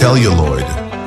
celluloid.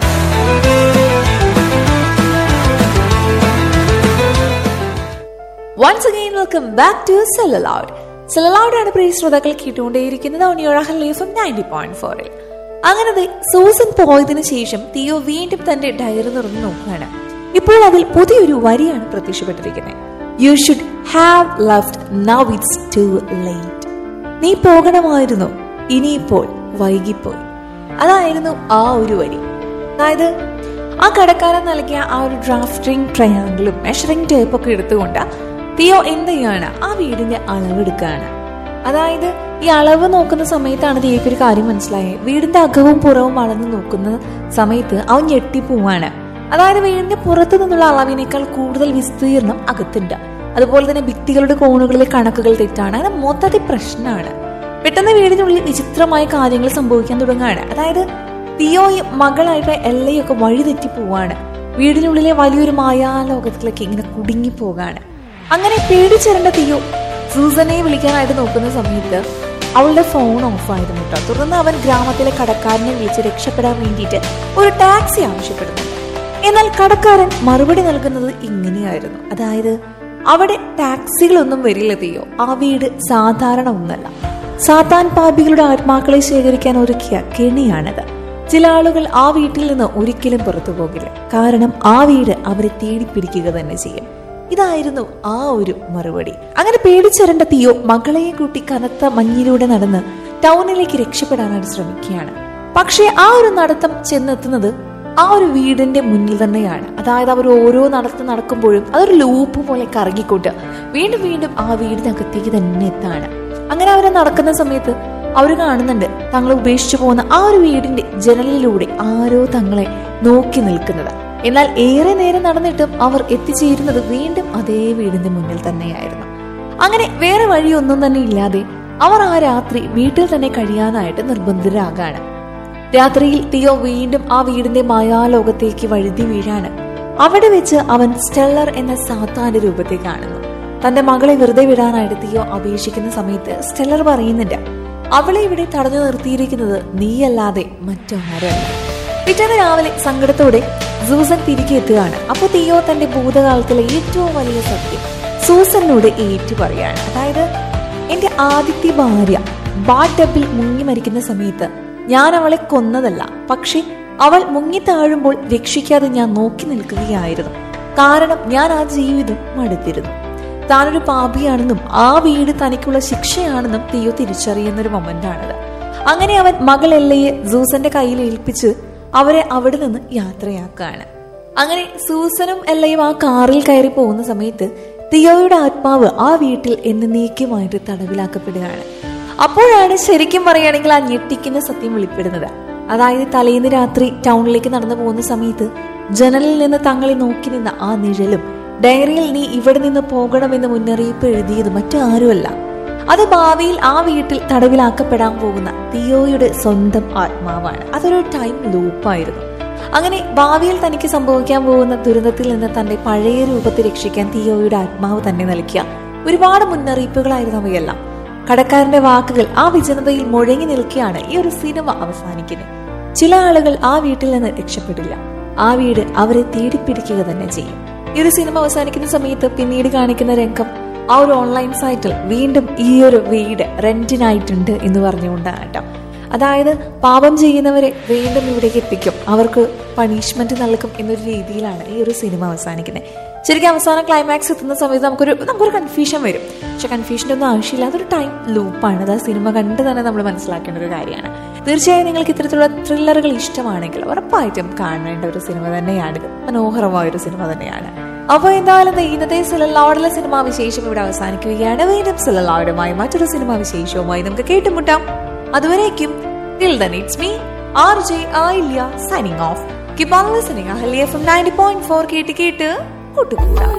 Once again welcome back to celluloid celluloid ആണ് പ്രിയ ശ്രോതാക്കൾ കേട്ടുകൊണ്ടേയിരിക്കുന്നത് ഓണിയോഴഹൽ എഫ് നയൻറ്റി പോയിന്റ് ഫോറിൽ അങ്ങനെ ദേ സൂസൻ പോയതിനു ശേഷം തിയോ വീണ്ടും തന്റെ ഡയറി തുറന്നു നോക്കുകയാണ് ഇപ്പോൾ അതിൽ പുതിയൊരു വരിയാണ് പ്രത്യക്ഷപ്പെട്ടിരിക്കുന്നത് you should have loved now it's too late നീ പോകണമായിരുന്നു ഇനിയിപ്പോൾ വൈകിപ്പോയി അതായിരുന്നു ആ ഒരു വരി അതായത് ആ കടക്കാരൻ നൽകിയ ആ ഒരു ഡ്രാഫ്റ്റിംഗ് ട്രയാങ്കിളും മെഷറിംഗ് ടേപ്പൊക്കെ എടുത്തുകൊണ്ട് തിയോ എന്ത് ചെയ്യാണ് ആ വീടിന്റെ അളവെടുക്കുകയാണ് അതായത് ഈ അളവ് നോക്കുന്ന സമയത്താണ് തിയോയ്ക്ക് ഒരു കാര്യം മനസ്സിലായത് വീടിന്റെ അകവും പുറവും അളന്ന് നോക്കുന്ന സമയത്ത് അവൻ ഞെട്ടിപ്പോവാണ് അതായത് വീടിന്റെ പുറത്തു നിന്നുള്ള അളവിനേക്കാൾ കൂടുതൽ വിസ്തീർണം അകത്തുണ്ട് അതുപോലെ തന്നെ ഭിത്തികളുടെ കോണുകളിലെ കണക്കുകൾ തെറ്റാണ് അങ്ങനെ മൊത്തത്തിൽ പ്രശ്നമാണ് പെട്ടെന്ന് വീടിനുള്ളിൽ വിചിത്രമായ കാര്യങ്ങൾ സംഭവിക്കാൻ തുടങ്ങുകയാണ് അതായത് തിയോയും മകളായിട്ട് എല്ലയൊക്കെ വഴിതെറ്റി പോവാണ് വീടിനുള്ളിലെ വലിയൊരു മായാലോകത്തിലേക്ക് ഇങ്ങനെ കുടുങ്ങി പോകാണ് അങ്ങനെ പേടിച്ചിരണ്ട തിയോ സൂസനെ വിളിക്കാനായിട്ട് നോക്കുന്ന സമയത്ത് അവളുടെ ഫോൺ ഓഫായിരുന്നു കേട്ടോ തുടർന്ന് അവൻ ഗ്രാമത്തിലെ കടക്കാരനെ വിളിച്ച് രക്ഷപ്പെടാൻ വേണ്ടിയിട്ട് ഒരു ടാക്സി ആവശ്യപ്പെടുന്നു എന്നാൽ കടക്കാരൻ മറുപടി നൽകുന്നത് ഇങ്ങനെയായിരുന്നു അതായത് അവിടെ ടാക്സികളൊന്നും വരില്ല തീയോ ആ വീട് സാധാരണ ഒന്നല്ല സാത്താൻ പാപികളുടെ ആത്മാക്കളെ ശേഖരിക്കാൻ ഒരുക്കിയ കെണിയാണത് ചില ആളുകൾ ആ വീട്ടിൽ നിന്ന് ഒരിക്കലും പുറത്തു പോകില്ല കാരണം ആ വീട് അവരെ തേടിപ്പിടിക്കുക തന്നെ ചെയ്യും ഇതായിരുന്നു ആ ഒരു മറുപടി അങ്ങനെ പേടിച്ചരണ്ട തീയോ മകളെയും കൂട്ടി കനത്ത മഞ്ഞിലൂടെ നടന്ന് ടൗണിലേക്ക് രക്ഷപ്പെടാനായിട്ട് ശ്രമിക്കുകയാണ് പക്ഷേ ആ ഒരു നടത്തം ചെന്നെത്തുന്നത് ആ ഒരു വീടിന്റെ മുന്നിൽ തന്നെയാണ് അതായത് അവർ ഓരോ നടത്തം നടക്കുമ്പോഴും അതൊരു ലൂപ്പ് പോലെ കറങ്ങിക്കൊണ്ട് വീണ്ടും വീണ്ടും ആ വീടിനകത്തേക്ക് തന്നെ എത്താണ് അങ്ങനെ അവർ നടക്കുന്ന സമയത്ത് അവർ കാണുന്നുണ്ട് തങ്ങളെ ഉപേക്ഷിച്ചു പോകുന്ന ആ ഒരു വീടിന്റെ ജനലിലൂടെ ആരോ തങ്ങളെ നോക്കി നിൽക്കുന്നത് എന്നാൽ ഏറെ നേരം നടന്നിട്ടും അവർ എത്തിച്ചേരുന്നത് വീണ്ടും അതേ വീടിന്റെ മുന്നിൽ തന്നെയായിരുന്നു അങ്ങനെ വേറെ വഴിയൊന്നും തന്നെ ഇല്ലാതെ അവർ ആ രാത്രി വീട്ടിൽ തന്നെ കഴിയാനായിട്ട് നിർബന്ധിതരാകാണ് രാത്രിയിൽ തിയോ വീണ്ടും ആ വീടിന്റെ മായാലോകത്തേക്ക് വഴുതി വീഴാണ് അവിടെ വെച്ച് അവൻ സ്റ്റെല്ലർ എന്ന സാത്താന്റെ രൂപത്തെ കാണുന്നു തന്റെ മകളെ വെറുതെ വിടാനായിട്ട് തിയോ അപേക്ഷിക്കുന്ന സമയത്ത് സ്റ്റെല്ലർ പറയുന്നുണ്ട് അവളെ ഇവിടെ തടഞ്ഞു നിർത്തിയിരിക്കുന്നത് നീയല്ലാതെ മറ്റാരല്ല പിറ്റേന്ന് രാവിലെ സങ്കടത്തോടെ സൂസൻ തിരികെ എത്തുകയാണ് അപ്പോൾ തിയോ തന്റെ ഭൂതകാലത്തിലെ ഏറ്റവും വലിയ സത്യം സൂസനോട് ഏറ്റു പറയാണ് അതായത് എന്റെ ആദ്യത്തെ ഭാര്യ ബാത്ത് ടബിൽ മുങ്ങി മരിക്കുന്ന സമയത്ത് ഞാൻ അവളെ കൊന്നതല്ല പക്ഷെ അവൾ മുങ്ങി താഴുമ്പോൾ രക്ഷിക്കാതെ ഞാൻ നോക്കി നിൽക്കുകയായിരുന്നു കാരണം ഞാൻ ആ ജീവിതം മടുത്തിരുന്നു താനൊരു പാപിയാണെന്നും ആ വീട് തനിക്കുള്ള ശിക്ഷയാണെന്നും തിയോ തിരിച്ചറിയുന്ന ഒരു മൊമെന്റാണത് അങ്ങനെ അവൻ മകൾ എല്ലയെ സൂസന്റെ കയ്യിൽ ഏൽപ്പിച്ച് അവരെ അവിടെ നിന്ന് യാത്രയാക്കുകയാണ് അങ്ങനെ സൂസനും എല്ലയും ആ കാറിൽ കയറി പോകുന്ന സമയത്ത് തിയോയുടെ ആത്മാവ് ആ വീട്ടിൽ എന്നേക്കുമായിട്ട് തടവിലാക്കപ്പെടുകയാണ് അപ്പോഴാണ് ശരിക്കും പറയുകയാണെങ്കിൽ ആ ഞെട്ടിക്കുന്ന സത്യം വെളിപ്പെടുന്നത് അതായത് തലേന്ന് രാത്രി ടൗണിലേക്ക് നടന്നു പോകുന്ന സമയത്ത് ജനലിൽ നിന്ന് തങ്ങളെ നോക്കി നിന്ന ആ നിഴലും ഡയറിയിൽ നീ ഇവിടെ നിന്ന് പോകണമെന്ന് മുന്നറിയിപ്പ് എഴുതിയത് മറ്റാരുമല്ല അത് ഭാവിയിൽ ആ വീട്ടിൽ തടവിലാക്കപ്പെടാൻ പോകുന്ന തിയോയുടെ സ്വന്തം ആത്മാവാണ് അതൊരു ടൈം ലൂപ്പായിരുന്നു അങ്ങനെ ഭാവിയിൽ തനിക്ക് സംഭവിക്കാൻ പോകുന്ന ദുരന്തത്തിൽ നിന്ന് തന്റെ പഴയ രൂപത്തെ രക്ഷിക്കാൻ തിയോയുടെ ആത്മാവ് തന്നെ നൽകിയ ഒരുപാട് മുന്നറിയിപ്പുകളായിരുന്നു അവയെല്ലാം കടക്കാരന്റെ വാക്കുകൾ ആ വിജനതയിൽ മുഴങ്ങി നിൽക്കുകയാണ് ഈ ഒരു സിനിമ അവസാനിക്കുന്നത് ചില ആളുകൾ ആ വീട്ടിൽ നിന്ന് രക്ഷപ്പെടില്ല ആ വീട് അവരെ തേടിപ്പിടിക്കുക തന്നെ ചെയ്യും ഈ ഒരു സിനിമ അവസാനിക്കുന്ന സമയത്ത് പിന്നീട് കാണിക്കുന്ന രംഗം ആ ഒരു ഓൺലൈൻ സൈറ്റിൽ വീണ്ടും ഈ ഒരു വീട് റെന്റിനായിട്ടുണ്ട് എന്ന് പറഞ്ഞുകൊണ്ടാണ് കേട്ടോ അതായത് പാപം ചെയ്യുന്നവരെ വീണ്ടും ഇവിടേക്ക് എത്തിക്കും അവർക്ക് പണിഷ്മെന്റ് നൽകും എന്നൊരു രീതിയിലാണ് ഈ ഒരു സിനിമ അവസാനിക്കുന്നത് ശരിക്കും അവസാന ക്ലൈമാക്സ് എത്തുന്ന സമയത്ത് നമുക്കൊരു നമുക്കൊരു കൺഫ്യൂഷൻ വരും പക്ഷെ കൺഫ്യൂഷൻ്റെ ഒന്നും ആവശ്യമില്ല അതൊരു ടൈം ലൂപ്പാണ് അത് ആ സിനിമ കണ്ട് തന്നെ നമ്മൾ മനസ്സിലാക്കേണ്ട ഒരു കാര്യമാണ് തീർച്ചയായും നിങ്ങൾക്ക് ഇത്തരത്തിലുള്ള ത്രില്ലറുകൾ ഇഷ്ടമാണെങ്കിൽ ഉറപ്പായിട്ടും കാണേണ്ട ഒരു സിനിമ തന്നെയാണിത് മനോഹരമായ ഒരു സിനിമ തന്നെയാണ് അപ്പോൾ എന്തായാലും ദേ ഇന്നത്തെ സിലല്ലാവുടെ സിനിമാ വിശേഷം ഇവിടെ അവസാനിക്കുകയാണ് വീണ്ടും സിലല്ലാവുമായി മറ്റൊരു സിനിമാ വിശേഷവുമായി നമുക്ക് കേട്ടുമുട്ടാം അതുവരേക്കും till then it's me R J Aayilya signing off keep on listening Ahalya F M ninety point four കേട്ട് കേട്ട് കൂട്ടുകൂടാം